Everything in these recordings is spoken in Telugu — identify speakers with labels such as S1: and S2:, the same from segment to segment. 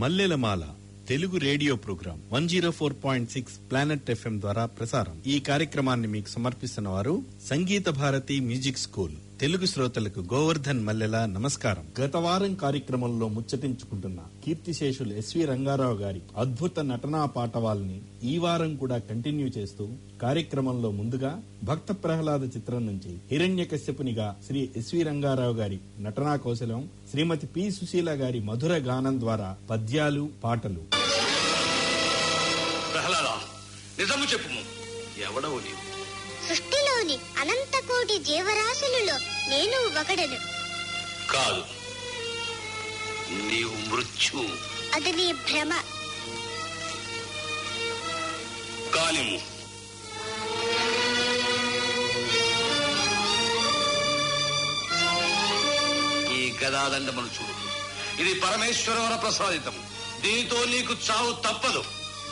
S1: మల్లెలమాల Telugu radio programme one zero four point six planet FM ద్వారా ప్రసారం ఈ కార్యక్రమాన్ని మీకు సమర్పిస్తున్న వారు సంగీత భారతి మ్యూజిక్ స్కూల్ తెలుగు శ్రోతలకు గోవర్ధన్ మల్లెల నమస్కారం గత వారం కార్యక్రమంలో ముచ్చటించుకుంటున్న కీర్తిశేషులు ఎస్వి రంగారావు గారి అద్భుత నటనా పాటవాల్ని ఈ వారం కూడా కంటిన్యూ చేస్తూ కార్యక్రమంలో ముందుగా భక్త ప్రహ్లాద చిత్రం నుంచి హిరణ్యకశ్యపునిగా శ్రీ ఎస్వి రంగారావు గారి నటనా కౌశలం శ్రీమతి పి సుశీల గారి మధుర గానం ద్వారా పద్యాలు పాటలు
S2: ప్రహ్లాద నిజము చెప్పుము ఎవడవు నీవు
S3: సృష్టిలోని అనంత కోటి జీవరాశులలో నేను ఒకడను
S2: కాదు నీవు మృత్యు
S3: అది నీ భ్రమ
S2: కానిము ఈ గదాదండమును చూడు ఇది పరమేశ్వరవర ప్రసాదితం దీనితో నీకు చావు తప్పదు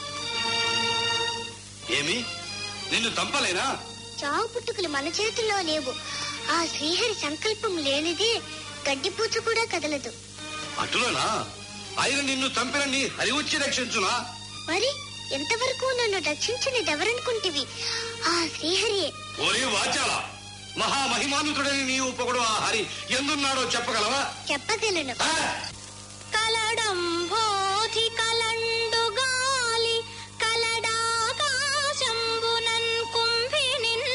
S2: ఏమి నిన్ను తంపలేనా
S3: చావు పుట్టుకలు మన చేతుల్లో లేవు ఆ శ్రీహరి సంకల్పం లేనిదే గడ్డిపూచ కూడా కదలదు
S2: అటులనా ఆయన నిన్ను తంపిన నీ హరి వచ్చి రక్షించునా
S3: మరి ఎంతవరకు నన్ను రక్షించినది ఎవరనుకుంటివి ఆ శ్రీహరియే
S2: ఓరి వాచాల మహామహిమానుతుడని నీవు పొగడు ఆ హరి ఎందున్నాడో చెప్పగలవా
S3: చెప్పగలను
S2: ఆ?
S3: కలడంబోధి కలండు గాలి కలడాకాశంబునన్ కుంభినిన్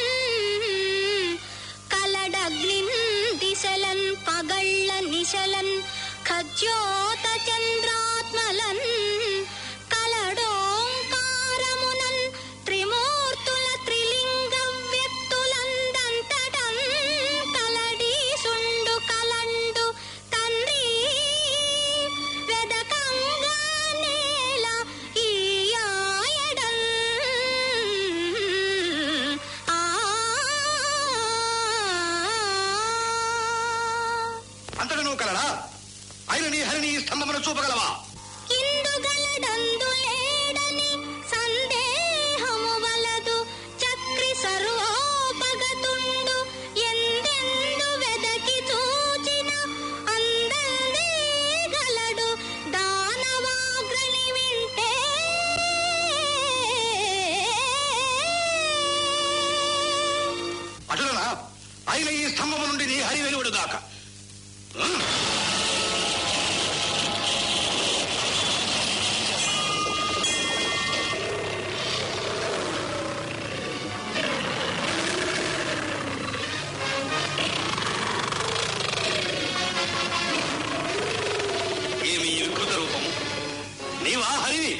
S3: కలడగ్నిన్ దిశలన్ పగళ్ళ నిశలన్ ఖజ్యోత చంద్రాత్మలన్ కలడోంకారమునన్ త్రిమూర్తుల త్రిలింగ వ్యక్తులందంతటం కలడీసుండు కలండు తండ్రి వెదకంగా నేల ఈయాయడం ఆ
S2: అంతట నువ్వు కలడా ఆయన నీ హరిని ఈ స్తంభమును చూపగలవా
S3: ఇందుగలడందు లేడని సందేహము వలదు చక్రి సర్వోపగతుండు ఎందెందు వెదకి చూచిన అందందే గలడు దానవాగ్రని వింటే
S2: అటులనా ఆయన ఈ స్తంభము నుండి నీ హరి వెలువడు గాక ఏమి ఈ వికృత రూపము నీవా హరివి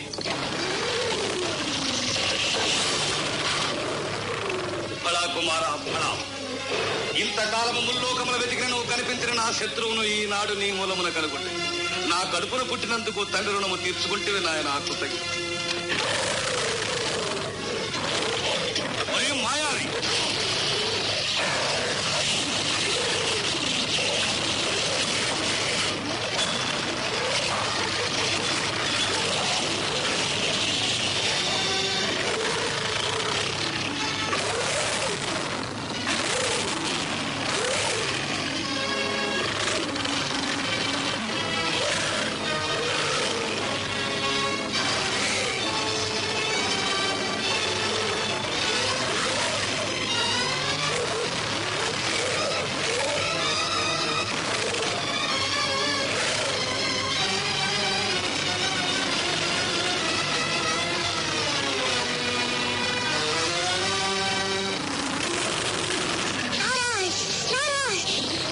S2: ఫలా కుమార ఫలా ఇంతకాలము ముల్లోకముల వెతికిన నువ్వు కనిపించిన నా శత్రువును ఈనాడు నీ మూలమున కనుగొంటే నా కడుపున పుట్టినందుకు తండ్రి రుణము తీర్చుకుంటే నాయన కృతజ్ఞ మరియు మాయావి
S3: నారాయణ్ నారాయణ్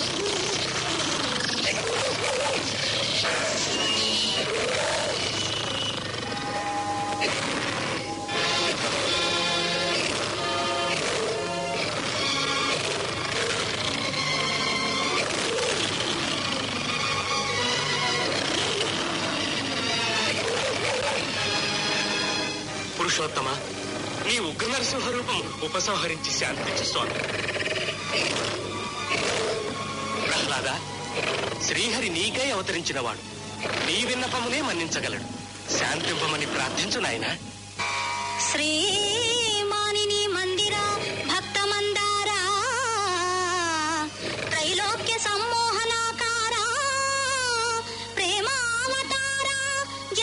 S4: పురుషోత్తమ నీ ఉగ్ర నరసింహ రూపం ఉపసంహరించి శాంతించు స్వామి ప్రహ్లాద శ్రీహరి నీకై అవతరించినవాడు నీ విన్నపమునే మన్నించగలడు శాంతింపమని ప్రార్థించు నాయనా
S3: శ్రీమానిని మందిర భక్త మందారా త్రైలోక్య సమ్మోహనాకారా ప్రేమావతారా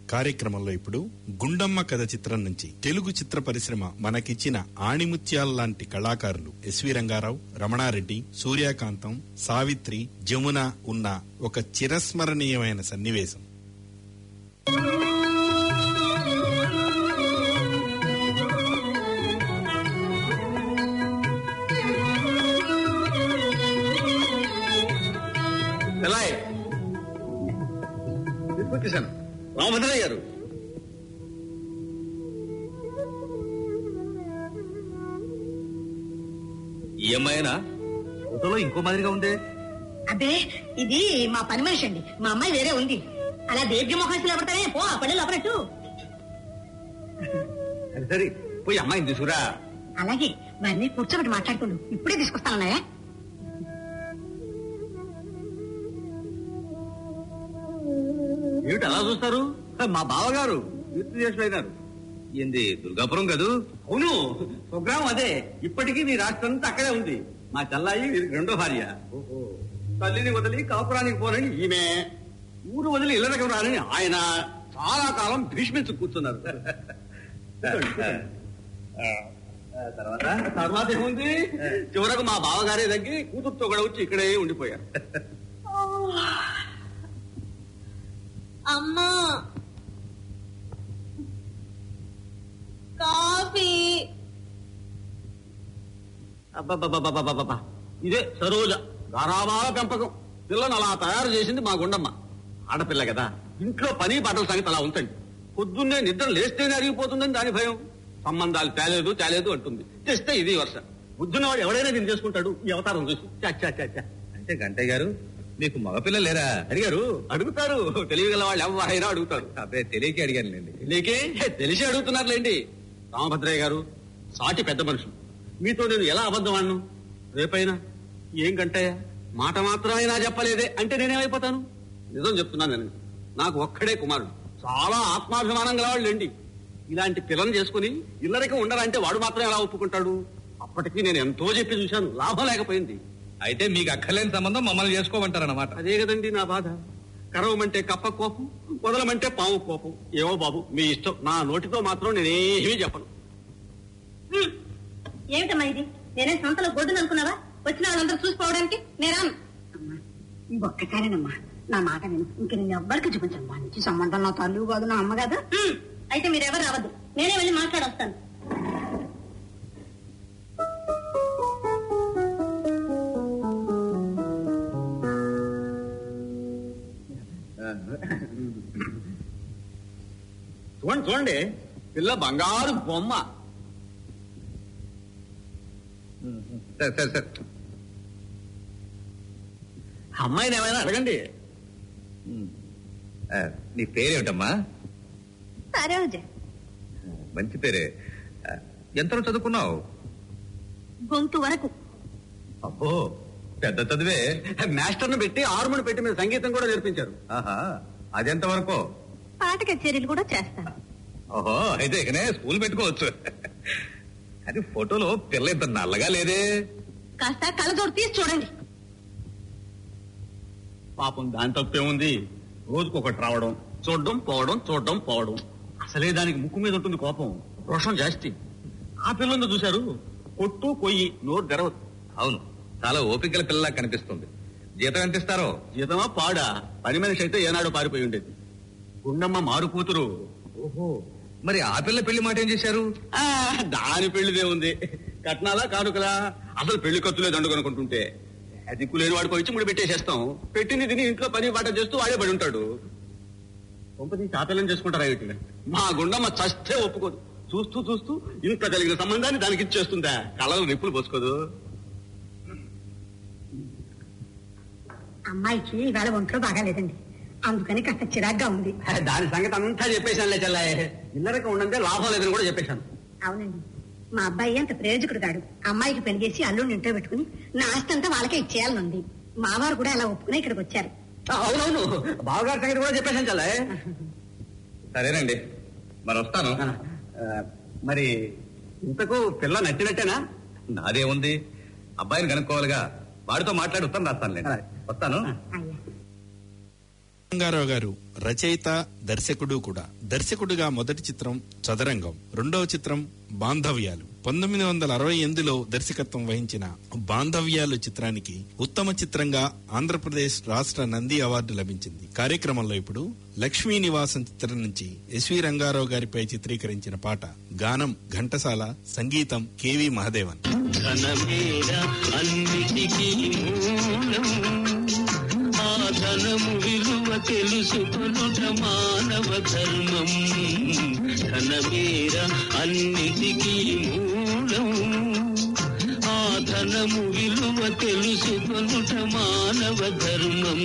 S1: కార్యక్రమంలో ఇప్పుడు గుండమ్మ కథ చిత్రం నుంచి తెలుగు చిత్ర పరిశ్రమ మనకిచ్చిన ఆణిముత్యాల లాంటి కళాకారులు ఎస్వి రంగారావు రమణారెడ్డి సూర్యకాంతం సావిత్రి జమున ఉన్న ఒక చిరస్మరణీయమైన సన్నివేశం
S2: ఎలాయ్ తీసుకొచ్చేసాను రామభద్రయ్య గారు ఈ అమ్మాయినా ఫోటోలో ఇంకో మాదిరిగా ఉంది
S5: అబ్బే ఇది మా పని మనిషి అండి మా అమ్మాయి వేరే ఉంది అలా దీర్ఘ మొహం లోపడతానే పో ఆ పళ్ళు లోపలట్టు
S2: అది సరే పోయి అమ్మాయిని తీసుకురా
S5: అలాగే వారిని కూర్చోబెట్టి మాట్లాడుకుండు ఇప్పుడే తీసుకొస్తానన్నాయా
S2: ఏమిటి అలా చూస్తారు మా బావగారు అయినారు ఏంది దుర్గాపురం కదూ అవును స్వగ్రామం అదే ఇప్పటికీ నీ రాష్ట్రం అంతా అక్కడే ఉంది మా చెల్లాయి వీరికి రెండో భార్య తల్లిని వదిలి కాపురానికి పోనని ఈమె ఊరు వదిలి ఇళ్ళ దగ్గర రానని ఆయన చాలా కాలం భీష్మించు కూర్చున్నారు తర్వాత తర్వాత ఏముంది చివరకు మా బావగారే తగ్గి కూతురుతో కూడా వచ్చి ఇక్కడే ఉండిపోయారు
S5: అమ్మా కాఫీ
S2: అబ్బబ్బబ్బబ్బబ్బబ్బబ్బ. ఇదే సరోజ గారాబాల పెంపకం పిల్లను అలా తయారు చేసింది మా గుండమ్మ ఆడపిల్ల కదా ఇంట్లో పని బట్టల సంగతి అలా ఉంచండి పొద్దున్నే నిద్ర లేస్తేనే అరిగిపోతుందని దాని భయం సంబంధాలు తేలేదు తేలేదు అంటుంది తెస్తే ఇది వర్ష బుద్ధున్నవాడు ఎవడైనా దీన్ని చేసుకుంటాడు ఈ అవతారం చూసి చా, చా, చా, చా.
S6: అంటే గంటయ్య గారు మీకు మగపిల్లలు లేరా
S2: అడిగారు అడుగుతారు తెలివిగల వాళ్ళు ఎవరైనా అడుగుతారు
S6: అబ్బే తెలియక అడిగానులేండి
S2: నీకే తెలిసి అడుగుతున్నారులేండి రామభద్రయ్య గారు సాటి పెద్ద మనుషులు మీతో నేను ఎలా అబద్ధం ఆడను రేపైనా ఏం కంటయ్యా మాట మాత్రం అయినా చెప్పలేదే అంటే నేనేమైపోతాను నిజం చెప్తున్నాను నేను నాకు ఒక్కడే కుమారుడు చాలా ఆత్మాభిమానం గలవాళ్ళండి ఇలాంటి పిల్లని చేసుకుని ఇల్లరిక ఉండరంటే వాడు మాత్రం ఎలా ఒప్పుకుంటాడు అప్పటికి నేను ఎంతో చెప్పి చూశాను లాభం లేకపోయింది
S6: అయితే మీకు అక్కర్లేని సంబంధం మమ్మల్ని చేసుకోమంటారన్నమాట
S2: అదే కదండి నా బాధ కరవమంటే కప్ప కోపం వదలమంటే పాము కోపం ఏమో బాబు మీ ఇష్టం నా నోటితో మాత్రం నేనేమీ చెప్పను
S5: హ్మ్. ఏమిటమ్మా ఇది నేనే సొంతలో గొడ్డును అనుకున్నావా వచ్చిన వాళ్ళందరూ చూసుకోవడానికి నేరాను అమ్మా ఈ ఒక్కసారేనమ్మా నా మాట నేను ఇంక నేను ఎవ్వరికి చూపించను మా నుంచి సంబంధం నా తల్లు కాదు నా అమ్మ కాదు అయితే మీరెవరు రావద్దు నేనే వెళ్ళి మాట్లాడొస్తాను
S2: చూడండి చూడండి పిల్ల బంగారు బొమ్మ
S6: సరే సరే సరే
S2: అమ్మాయిని ఏమైనా అడగండి
S6: ఆ, నీ పేరేమిటమ్మా
S5: సరోజ
S6: మంచి పేరే ఆ, ఎంతలో చదువుకున్నావు
S5: గొంతు వరకు
S6: అబ్బో పెద్ద చదివే
S2: మాస్టర్ను పెట్టి ఆరుమని పెట్టి మీద సంగీతం కూడా నేర్పించారు
S6: ఆహా అదెంత వరకు
S5: పాట కచేరీలు కూడా చేస్తాను
S6: ఓహో అయితే ఇకనే స్కూల్ పెట్టుకోవచ్చు అది ఫోటోలో పిల్ల ఇంత నల్లగా లేదే
S5: కాస్త కళ్ళజోడు తీసి చూడండి
S2: పాపం దాని తప్పేముంది రోజుకొకటి రావడం చూడడం పోవడం చూడడం పోవడం అసలే దానికి ముక్కు మీద ఉంటుంది కోపం రోషం జాస్తి ఆ పిల్లందు చూశారు కొట్టు కొయ్యి నోరు తెరవదు
S6: అవును చాలా ఓపిక గల పిల్లలా కనిపిస్తుంది జీతం ఎంత ఇస్తారో
S2: జీతమా పాడా పని మనిషి అయితే ఏనాడు పారిపోయి ఉండేది గుండమ్మ మారు కూతురు
S6: ఓహో మరి ఆ పిల్ల పెళ్లి మాట ఏం చేశారు
S2: ఆ, దాని పెళ్లిదే ఉంది కట్నాలా కానుకలా అసలు పెళ్లి ఖర్చులే దండుకొనుకుంటుంటే దిక్కు లేని వాడికి వచ్చి ముడి పెట్టేసేస్తాం పెట్టింది తిని ఇంట్లో పని బాట చేస్తూ వాడే పడి ఉంటాడు కొంపది చాతలం చేసుకుంటారా వీటిని మా గుండమ్మ చస్తే ఒప్పుకోదు చూస్తూ చూస్తూ ఇంత కలిగిన సంబంధాన్ని దానికి ఇచ్చేస్తుందా కళ్ళలో నిప్పులు పోసుకోదు
S5: అమ్మాయికి ఈవేళ ఒంట్లో బాగాలేదండి అందుకని కాస్త చిరాగ్గా ఉంది
S2: దాని సంగతి అంతా చెప్పేశానులే చెల్లాయ్ ఇల్లరక ఉండంటే లాభం లేదని కూడా చెప్పేశాను
S5: అవునండి మా అబ్బాయి అంత ప్రయోజకుడు కాడు అమ్మాయికి పెళ్లి చేసి అల్లుడిని ఇంట్లో పెట్టుకుని నా ఆస్తి అంతా వాళ్ళకే ఇచ్చేయాలనుంది మావారు కూడా అలా ఒప్పుకుని ఇక్కడికి వచ్చారు
S2: ఆ, అవునవును బావగారి సంగతి కూడా చెప్పేశాను చెల్లాయ్
S6: సరేనండి మరి వస్తాను
S2: ఆ, మరి ఇంతకు పిల్ల నచ్చినట్టేనా
S6: నాదేముంది అబ్బాయిని కనుక్కోవాలిగా వాడితో మాట్లాడి ఉత్తరం రాస్తానులేండి
S2: అలాగే.
S6: వస్తాను
S5: అయ్యా
S1: రంగారావు గారు రచయిత దర్శకుడు కూడా దర్శకుడిగా మొదటి చిత్రం చదరంగం రెండవ చిత్రం బాంధవ్యాలు పంతొమ్మిది వందల అరవై ఎనిమిదిలో దర్శకత్వం వహించిన బాంధవ్యాలు చిత్రానికి ఉత్తమ చిత్రంగా ఆంధ్రప్రదేశ్ రాష్ట్ర నంది అవార్డు లభించింది కార్యక్రమంలో ఇప్పుడు లక్ష్మీ నివాసం చిత్రం నుంచి ఎస్వి రంగారావు గారిపై చిత్రీకరించిన పాట గానం ఘంటసాల సంగీతం కెవి మహదేవన్
S7: ధనమేర అన్నిటికీ మూలం ఆ ధనము విలువ తెలుసుకొనుట మానవ ధర్మం ధనమేర అన్నిటికీ మూలం ఆ ధనము విలువ తెలుసుకొనుట మానవ ధర్మం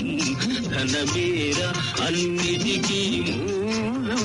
S7: ధనమేర అన్నిటికీ మూలం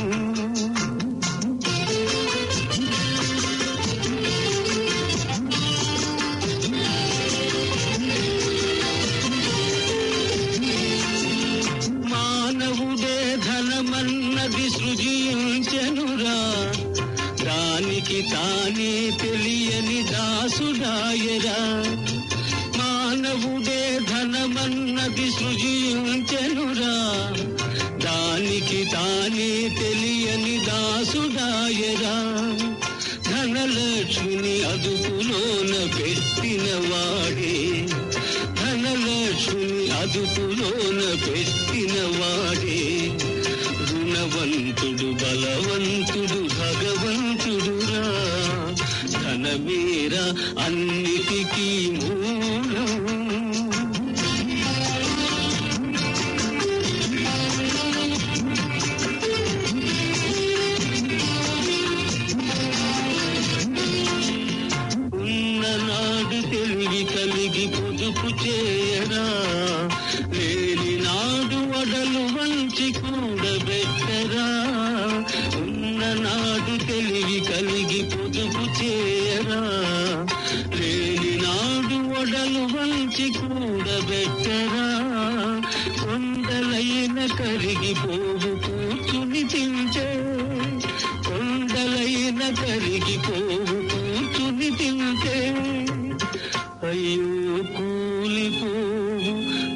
S7: మానవుడే ధనమన్నది సృజించెనురా దానికి తానే తెలియని దాసుడాయరా మానవుడే ధనమన్నది సృజించెనురా దానికి తానే తెలియని దాసుడాయరా ధనలక్ష్మిని అదుపులోన పెట్టిన వాడే ధనలక్ష్మిని అదుపులోన పెట్టిన వాడే గుణవంతుడు బలవంతుడు భగవంతుడురా ధనమేర అన్నిటికీ మూలం ఉన్ననాడు తెలివి కలిగి పొదుపు చేయరా లేని నాడు వడలు వంచి కూడబెట్టరా ఉన్ననాడు తెలివి కలిగి పొదుపు చేయరా లేని నాడు వడలు వంచి కూడబెట్టరా కొండలైన కరిగిపోవు కూర్చుని తింటే కొండలైన కరిగిపోవు కూర్చుని తింటే అయ్యో కూలిపోవు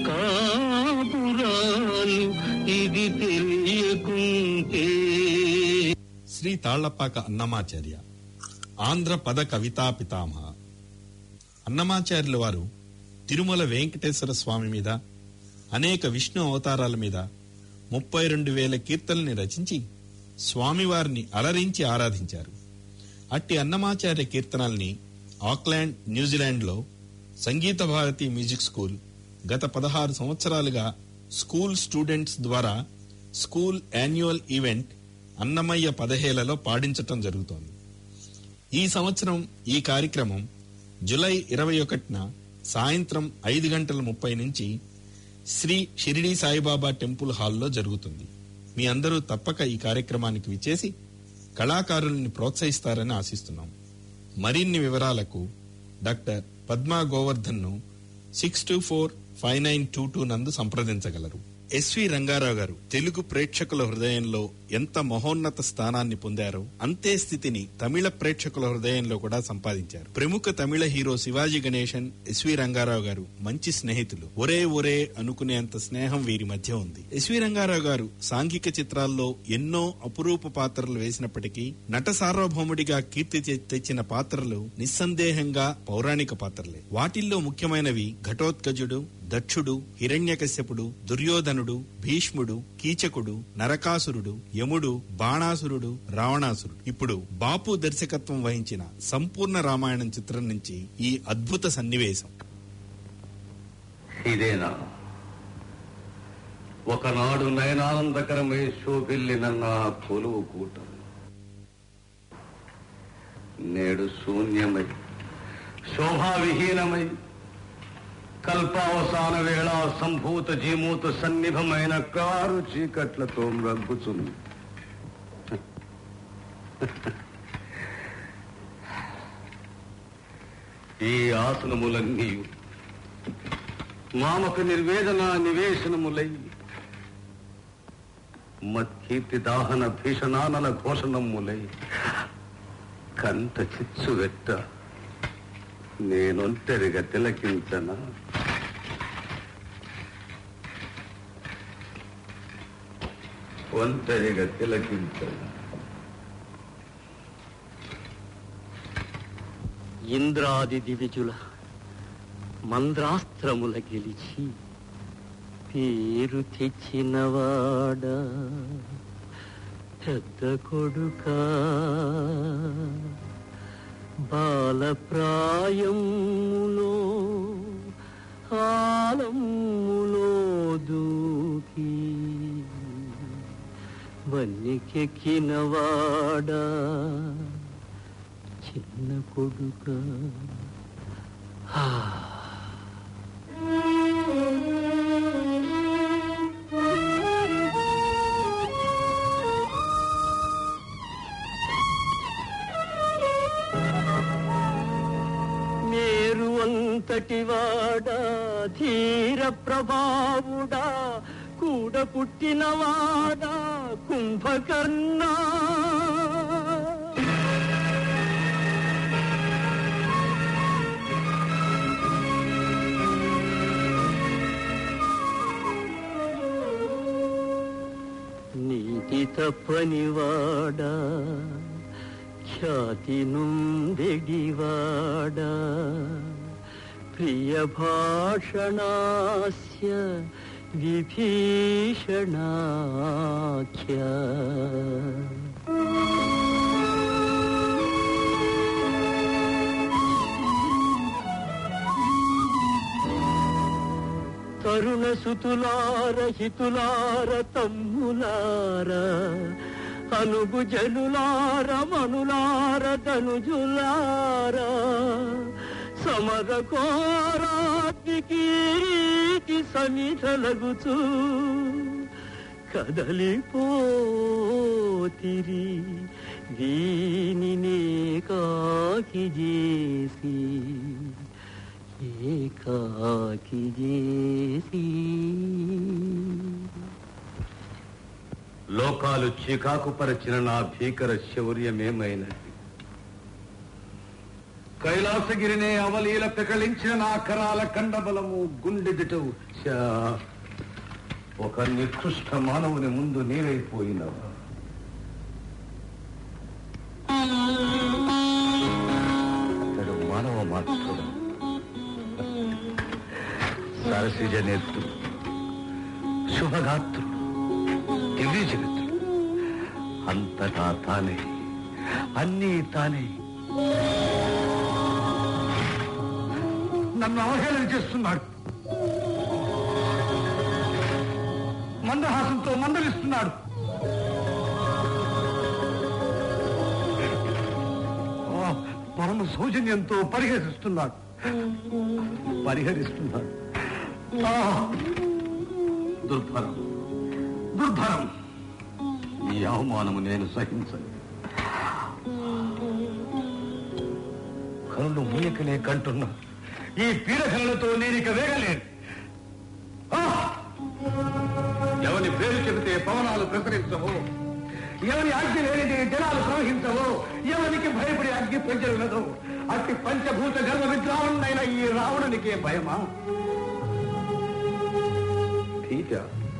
S7: కాపురాలు ఇది తెలియకుంటే
S1: శ్రీ తాళ్లపాక అన్నమాచార్య ఆంధ్ర పద కవితా పితామహ అన్నమాచార్యుల వారు తిరుమల వెంకటేశ్వర స్వామి మీద అనేక విష్ణు అవతారాల మీద ముప్పై రెండు వేల కీర్తనల్ని రచించి స్వామివారిని అలరించి ఆరాధించారు అట్టి అన్నమాచార్య కీర్తనల్ని ఆక్లాండ్ న్యూజిలాండ్లో సంగీత భారతి మ్యూజిక్ స్కూల్ గత పదహారు సంవత్సరాలుగా స్కూల్ స్టూడెంట్స్ ద్వారా స్కూల్ యాన్యువల్ ఈవెంట్ అన్నమయ్య పదహేలలో పాడించటం జరుగుతోంది ఈ సంవత్సరం ఈ కార్యక్రమం జులై ఇరవై ఒకటిన సాయంత్రం ఐదు గంటల ముప్పై నుంచి శ్రీ షిరిడి సాయిబాబా టెంపుల్ హాల్లో జరుగుతుంది మీ అందరూ తప్పక ఈ కార్యక్రమానికి విచ్చేసి కళాకారుల్ని ప్రోత్సహిస్తారని ఆశిస్తున్నాం మరిన్ని వివరాలకు డాక్టర్ పద్మా గోవర్ధన్ ను six two four five nine two two నందు సంప్రదించగలరు ఎస్వి రంగారావు గారు తెలుగు ప్రేక్షకుల హృదయంలో ఎంత మహోన్నత స్థానాన్ని పొందారో అంతే స్థితిని తమిళ ప్రేక్షకుల హృదయంలో కూడా సంపాదించారు ప్రముఖ తమిళ హీరో శివాజీ గణేశన్ ఎస్వి రంగారావు గారు మంచి స్నేహితులు ఒరే ఒరే అనుకునేంత స్నేహం వీరి మధ్య ఉంది ఎస్వి రంగారావు గారు సాంఘిక చిత్రాల్లో ఎన్నో అపురూప పాత్రలు వేసినప్పటికీ నట సార్వభౌముడిగా కీర్తి తె- తెచ్చిన పాత్రలు నిస్సందేహంగా పౌరాణిక పాత్రలే వాటిల్లో ముఖ్యమైనవి ఘటోత్కజుడు దక్షుడు హిరణ్యకశ్యపుడు దుర్యోధనుడు భీష్ముడు కీచకుడు నరకాసురుడు యముడు బాణాసురుడు రావణాసురుడు ఇప్పుడు బాపు దర్శకత్వం వహించిన సంపూర్ణ రామాయణం చిత్రం నుంచి ఈ అద్భుత సన్నివేశం
S2: ఇదేనా ఒకనాడు నయనానందకరమై శోభిల్లిన నా కొలువు కూట నేడు శూన్యమై శోభావిహీనమై కల్పావసాన వేళ సంభూత జీమూత సన్నిభమైన కారు చీకట్లతో మ్రగ్గుచుంది ఈ ఆసనములన్నీ మామక నిర్వేదన నివేశనములై మత్కీర్తి దాహన భీషణానల ఘోషణములై కంట చిచ్చు వెట్ట నేనొంటరిగా తిలకించనా
S8: ఒంటరిగా తిలకించను
S7: ఇంద్రాది దివిజుల మంద్రాస్త్రముల గెలిచి పేరు తెచ్చినవాడ పెద్ద కొడుక బాలప్రాయములో ఆలములో దూకి వన్నికెక్కినవాడా చిన్న కొడుక మేరు అంతటి వాడా ధీర ప్రభావుడా కూడ పుట్టినవాడా కుంభకర్ణా నీతి తప్పనివాడా ఖ్యాతి నుండెడివాడా ప్రియ భాషణాస్య విభీషణాఖ్య తరుణ సుతులార హితులార తమ్ములార అనుగు జనులార మనులార ధనుజులార సమర కోరాగ్నికి రీతి సమిధలగుచు కదలిపోతిరి దీనినే కాకి చేసి ఏకాకి చేసి
S8: లోకాలు చీకాకుపరచిన నా భీకర శౌర్యమేమైనది కైలాసగిరినే అవలీల పెకలించిన నా కరాల కండబలము గుండెదిటవు శా. ఒక నికృష్ట మానవుని ముందు నీరైపోయినవా అతడు మానవ మాత్రుడు సరసిజ నేత్రుడు శుభగాత్రుడు దివ్య చరిత్రుడు అంతటా తానే అన్నీ తానే నన్ను అవహేళన చేస్తున్నాడు మందహాసంతో మందలిస్తున్నాడు ఆ, పరమ సౌజన్యంతో పరిహరిస్తున్నాడు పరిహరిస్తున్నాడు ఆ, దుర్భరం దుర్భరం ఈ అవమానము నేను సహించను కనులు మూయకనే కంటున్నా ఈ పీడకలతో నేను ఇక వేగలేను ఆ! ఎవని పేరు చెబితే పవనాలు ప్రసరించవో ఎవరి ఆజ్ఞ లేనిది జనాలు ప్రవహించవో ఎవరికి భయపడి అగ్ని పెంచగలదో అతి పంచభూత గర్వ విద్రావణుడైన ఈ రావణునికే భయమా భీత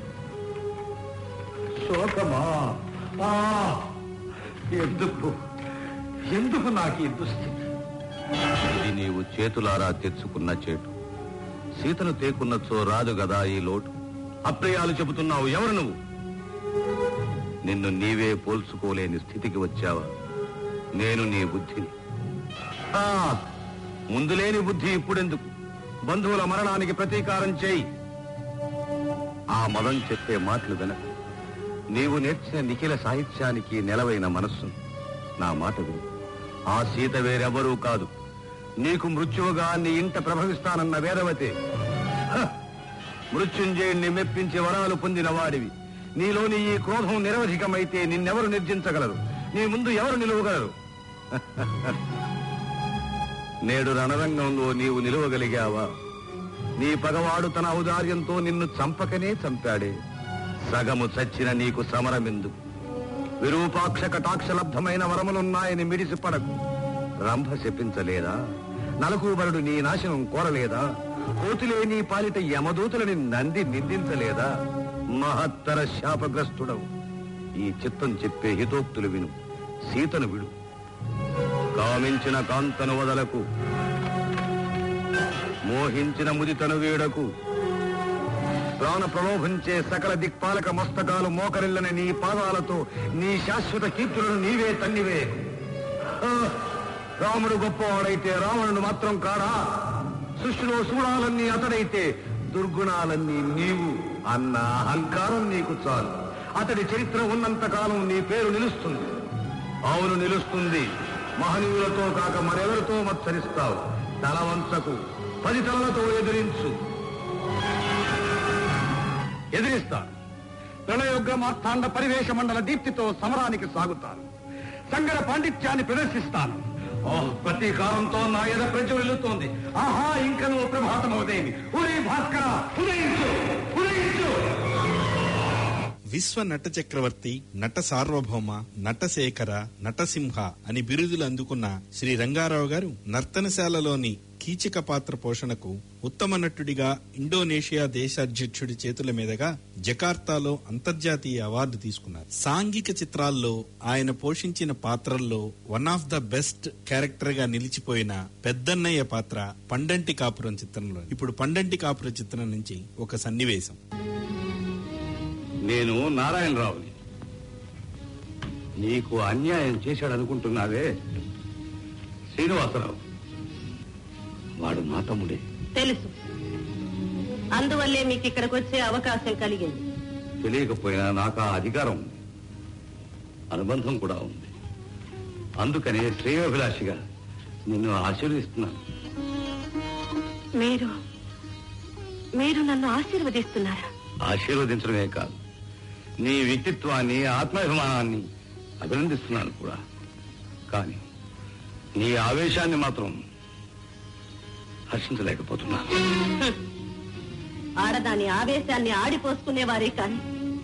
S8: శోకమా ఆ! ఎందుకు ఎందుకు నాకు ఈ దుస్థితి ఇది నీవు చేతులారా తెచ్చుకున్న చేటు సీతను తేకున్నచో రాదు గదా ఈ లోటు అప్రయాలు చెబుతున్నావు ఎవరు నువ్వు నిన్ను నీవే పోల్చుకోలేని స్థితికి వచ్చావా నేను నీ బుద్ధిని ఆ, ముందు లేని బుద్ధి ఇప్పుడెందుకు బంధువుల మరణానికి ప్రతీకారం చేయి ఆ మదం చెప్పే మాటలు వినక నీవు నేర్చిన నిఖిల సాహిత్యానికి నెలవైన మనస్సు నా మాట విను ఆ సీత వేరెవరూ కాదు నీకు మృత్యువుగా నీ ఇంట ప్రభవిస్తానన్న వేదవతే హ! మృత్యుంజయుణ్ణి మెప్పించి వరాలు పొందిన వాడివి నీలోని ఈ క్రోధం నిరవధికమైతే నిన్నెవరు నిర్జించగలరు నీ ముందు ఎవరు నిలువగలరు నేడు రణరంగంలో నీవు నిలువగలిగావా నీ పగవాడు తన ఔదార్యంతో నిన్ను చంపకనే చంపాడే సగము చచ్చిన నీకు సమరమెందుకు విరూపాక్ష కటాక్షలబ్ధమైన వరములున్నాయని మిడిసి పడకు రంభ శపించలేదా నలకూబరుడు నీ నాశనం కోరలేదా కోతులే నీ పాలిట యమదూతులని నంది నిందించలేదా మహత్తర శాపగ్రస్తుడవు ఈ చిత్తం చెప్పే హితోక్తులు విను సీతను విడు కామించిన కాంతను వదలకు మోహించిన ముదితను వీడకు ప్రాణ ప్రలోభించే సకల దిక్పాలక మస్తకాలు మోకరిల్లని నీ పాదాలతో నీ శాశ్వత కీర్తులను నీవే తన్నివే ఆ, రాముడు గొప్పవాడైతే రావణుడు మాత్రం కాడా సృష్టిలో చూడాలన్నీ అతడైతే దుర్గుణాలన్నీ నీవు అన్న అహంకారం నీకు చాలు అతడి చరిత్ర ఉన్నంత కాలం నీ పేరు నిలుస్తుంది అవును నిలుస్తుంది మహనీయులతో కాక మరెవరితో మత్సరిస్తావు తలవంచకు పది తలలతో ఎదిరించు ఎదిరిస్తాను ప్రళయోగ్ర మార్తాండ పరివేశ మండల దీప్తితో సమరానికి సాగుతాను సంగర పాండిత్యాన్ని ప్రదర్శిస్తాను ఓహ్ ప్రతీకారంతో నా ఎద ప్రజ్వలిల్లుతోంది ఆహా ఇంక నువ్వు ప్రభాతమవుదేమి ఉదయ భాస్కర ఉదయించు ఉదయించు
S1: విశ్వ నట చక్రవర్తి నట సార్వభౌమ నటశేఖర నటసింహ అని బిరుదులు అందుకున్న శ్రీ రంగారావు గారు నర్తనశాలలోని కీచక పాత్ర పోషణకు ఉత్తమ నటుడిగా ఇండోనేషియా దేశాధ్యక్షుడి చేతుల మీదుగా జకార్తాలో అంతర్జాతీయ అవార్డు తీసుకున్నారు సాంఘిక చిత్రాల్లో ఆయన పోషించిన పాత్రల్లో one of the best character గా నిలిచిపోయిన పెద్దన్నయ్య పాత్ర పండంటి కాపురం చిత్రంలో ఇప్పుడు పండంటి కాపురం చిత్రం నుంచి ఒక సన్నివేశం
S8: నేను నారాయణరావుని నీకు అన్యాయం చేశాడనుకుంటున్నావే శ్రీనివాసరావు వాడు నా తమ్ముడే
S5: తెలుసు అందువల్లే మీకు ఇక్కడికి వచ్చే అవకాశం కలిగింది
S8: తెలియకపోయినా నాకు ఆ అధికారం ఉంది అనుబంధం కూడా ఉంది అందుకనే శ్రేయోభిలాషిగా నిన్ను ఆశీర్వదిస్తున్నాను
S5: మీరు మీరు నన్ను ఆశీర్వదిస్తున్నారా
S8: ఆశీర్వదించడమే కాదు నీ వ్యక్తిత్వాన్ని ఆత్మాభిమానాన్ని అభినందిస్తున్నాను కూడా కానీ నీ ఆవేశాన్ని మాత్రం హర్షించలేకపోతున్నాను
S5: ఆడదాని ఆవేశాన్ని ఆడిపోసుకునేవారే కాని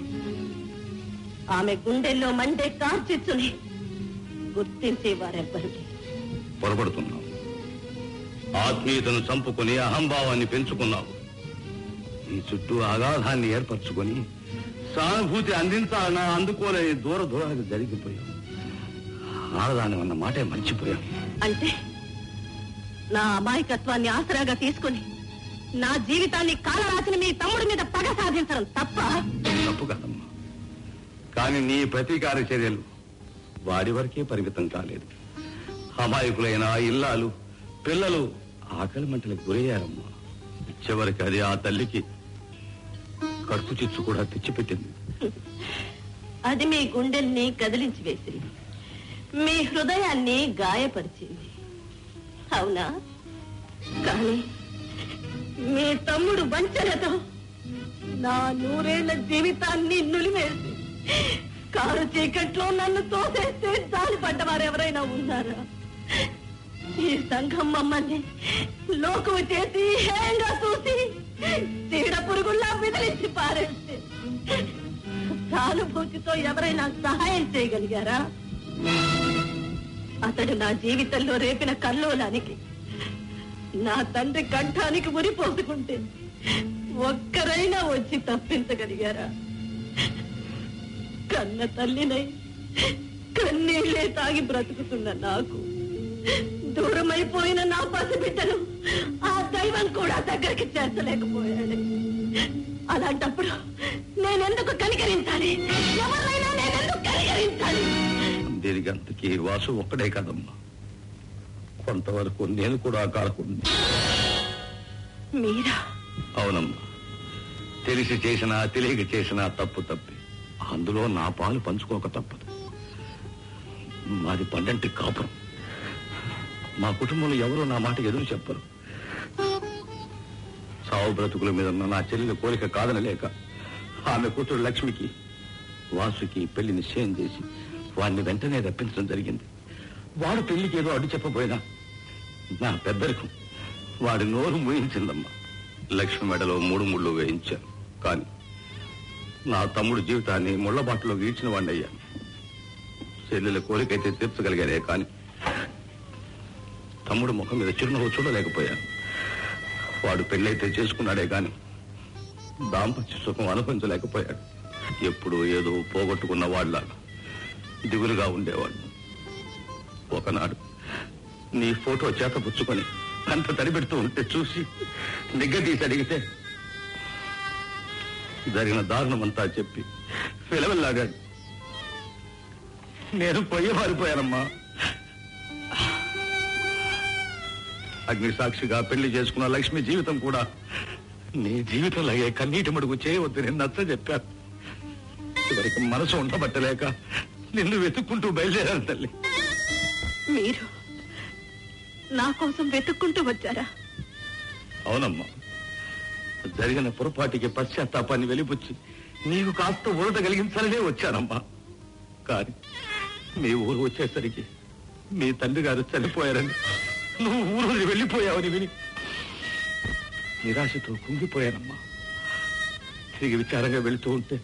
S5: ఆమె గుండెల్లో మండే కార్చిచ్చుని గుర్తించేవారెవ్వరు లేరు.
S8: పొరపడుతున్నావు ఆత్మీయతను చంపుకొని అహంభావాన్ని పెంచుకున్నావు నీ చుట్టూ అగాధాన్ని ఏర్పరచుకొని సానుభూతి అందించాలన్నా అందుకోలేని దూర దూరానికి జరిగిపోయావు ఆడదాని అన్న మాటే మర్చిపోయావు
S5: అంటే నా అమాయకత్వాన్ని ఆసరాగా తీసుకుని నా జీవితాన్ని కాలరాసిన మీ తమ్ముడి మీద పగ సాధించడం తప్ప
S8: తప్పు కాదమ్మా కానీ నీ ప్రతీకార చర్యలు వాడి వరకే పరిమితం కాలేదు అమాయకులైన ఆ ఇల్లాలు పిల్లలు ఆకలి మంటలకు గురయ్యారమ్మా చివరికి అది ఆ తల్లికి కడుపు చిచ్చు కూడా తెచ్చిపెట్టింది
S5: అది మీ గుండెల్ని కదిలించి వేసింది మీ హృదయాన్ని గాయపరిచింది అవునా కానీ మీ తమ్ముడు వంచనతో నా నూరేళ్ల జీవితాన్ని నులివేసి కారు చీకట్లో నన్ను తోసేస్తే జాలి పడ్డవారు ఎవరైనా ఉన్నారా ఈ సంఘం మమ్మల్ని లోకువ చేసి హేయంగా చూసి చీడ పురుగుల్లా విదిలించి పారేస్తే సానుభూతితో ఎవరైనా సహాయం చేయగలిగారా అతడు నా జీవితంలో రేపిన కల్లోలానికి నా తండ్రి కంఠానికి ఉరిపోసుకుంటే ఒక్కరైనా వచ్చి తప్పించగలిగారా కన్న తల్లినై కన్నీళ్లే తాగి బ్రతుకుతున్న నాకు దూరమైపోయిన నా పసిబిడ్డను ఆ దైవం కూడా దగ్గరికి చేర్చలేకపోయాడు అలాంటప్పుడు నేనెందుకు కనికరించాలి ఎవరినైనా నేనెందుకు కనికరించాలి
S8: దీనికి అంతకీ వాసు ఒక్కడే కాదమ్మా కొంతవరకు నేను కూడా కాకుండా
S5: మీరా
S8: అవునమ్మా తెలిసి చేసినా తెలియక చేసినా తప్పు తప్పి అందులో నా పాలు పంచుకోక తప్పదు మాది పండంటి కాపురం మా కుటుంబంలో ఎవరూ నా మాట ఎదురు చెప్పరు సావు బ్రతుకుల మీద ఉన్న నా చెల్లెల కోరిక కాదని లేక ఆమె కూతురు లక్ష్మికి వాసుకి పెళ్లి నిశ్చయం చేసి వాడిని వెంటనే రప్పించడం జరిగింది వాడు పెళ్లికి ఏదో అడ్డు చెప్పబోయినా నా పెద్దరికం వాడి నోరు మూయించిందమ్మా లక్ష్మి మెడలో మూడు ముళ్ళు వేయించాను కానీ నా తమ్ముడు జీవితాన్ని ముళ్ళబాటలో వీడ్చిన వాడిని అయ్యాను చెల్లెల కోరికైతే తీర్చగలిగానే కానీ తమ్ముడు ముఖం మీద చిరునవ్వు చూడలేకపోయాను వాడు పెళ్ళైతే చేసుకున్నాడే కానీ దాంపత్య సుఖం అనుభవించలేకపోయాడు ఎప్పుడు ఏదో పోగొట్టుకున్న వాళ్ళ దిగులుగా ఉండేవాళ్ళు ఒకనాడు నీ ఫోటో చేత పుచ్చుకొని అంత తడిపెడుతూ ఉంటే చూసి నిగ్గదీసి అడిగితే జరిగిన దారుణమంతా చెప్పి విలవెల్లాడాడు నేను పోయి మారిపోయానమ్మా అగ్ని సాక్షిగా పెళ్లి చేసుకున్న లక్ష్మి జీవితం కూడా నీ జీవితంలో అయ్యే కన్నీటి మడుగు చేయవద్దు నేను నచ్చ చెప్పాను చివరికి మనసు ఉండబట్టలేక నిన్ను వెతుక్కుంటూ బయలుదేరాను తల్లి
S5: మీరు నా కోసం వెతుక్కుంటూ వచ్చారా
S8: అవునమ్మా జరిగిన పొరపాటికి పశ్చాత్తాపాన్ని వెలిపుచ్చి నీకు కాస్త ఊరట కలిగించాలనే వచ్చానమ్మా కానీ మీ ఊరు వచ్చేసరికి మీ తండ్రి గారు చనిపోయారని నువ్వు ఊరు వదిలి వెళ్ళిపోయావని విని నిరాశతో కుంగిపోయానమ్మా తిరిగి విచారంగా వెళుతూ ఉంటే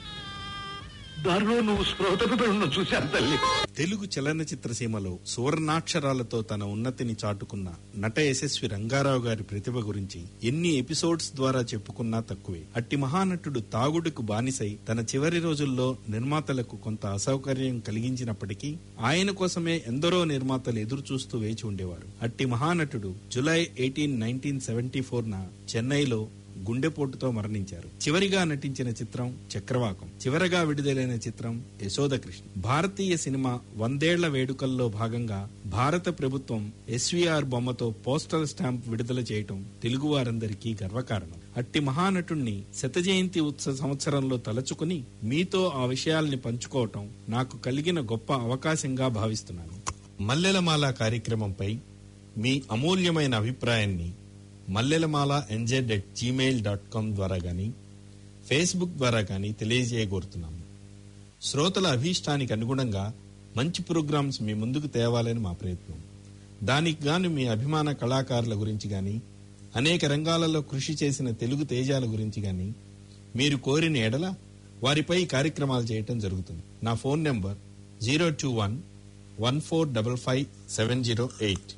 S8: దారిలో నువ్వు స్పృహ తప్పిపోయి ఉన్న చూశాను తల్లి
S1: తెలుగు చలనచిత్ర సీమలో సువర్ణాక్షరాలతో తన ఉన్నతిని చాటుకున్న నట యశస్వి రంగారావు గారి ప్రతిభ గురించి ఎన్ని ఎపిసోడ్స్ ద్వారా చెప్పుకున్నా తక్కువే అట్టి మహానటుడు తాగుడుకు బానిసై తన చివరి రోజుల్లో నిర్మాతలకు కొంత అసౌకర్యం కలిగించినప్పటికీ ఆయన కోసమే ఎందరో నిర్మాతలు ఎదురు చూస్తూ వేచి ఉండేవారు అట్టి మహానటుడు July eighteen nineteen seventy four న చెన్నైలో గుండెపోటుతో మరణించారు చివరిగా నటించిన చిత్రం చక్రవాకం చివరగా విడుదలైన చిత్రం యశోదకృష్ణ భారతీయ సినిమా వందేళ్ల వేడుకల్లో భాగంగా భారత ప్రభుత్వం ఎస్వీఆర్ బొమ్మతో పోస్టల్ స్టాంప్ విడుదల చేయటం తెలుగువారందరికీ గర్వకారణం అట్టి మహానటుణ్ణి శత జయంతి ఉత్సవ సంవత్సరంలో తలచుకుని మీతో ఆ విషయాల్ని పంచుకోవటం నాకు కలిగిన గొప్ప అవకాశంగా భావిస్తున్నాను మల్లెలమాల కార్యక్రమంపై మీ అమూల్యమైన అభిప్రాయాన్ని Mallelamala NZ at Gmail dot com ద్వారా గాని ఫేస్బుక్ ద్వారా గాని తెలియజేయగోరుతున్నాము శ్రోతల అభీష్టానికి అనుగుణంగా మంచి ప్రోగ్రామ్స్ మీ ముందుకు తేవాలని మా ప్రయత్నం దానికి గాను మీ అభిమాన కళాకారుల గురించి గాని అనేక రంగాలలో కృషి చేసిన తెలుగు తేజాల గురించి గాని మీరు కోరిన ఎడల వారిపై కార్యక్రమాలు చేయటం జరుగుతుంది నా phone number zero two one one four double five seven zero eight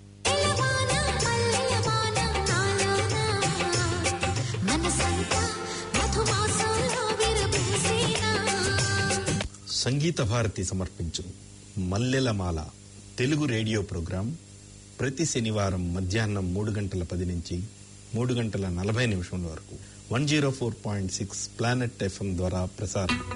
S1: Sangeetha Bharathi సమర్పించు మల్లెలమాల తెలుగు రేడియో ప్రోగ్రాం ప్రతి శనివారం మధ్యాహ్నం మూడు గంటల పది నుంచి మూడు గంటల నలభై నిమిషముల వరకు one zero four point six planet FM ద్వారా ప్రసారం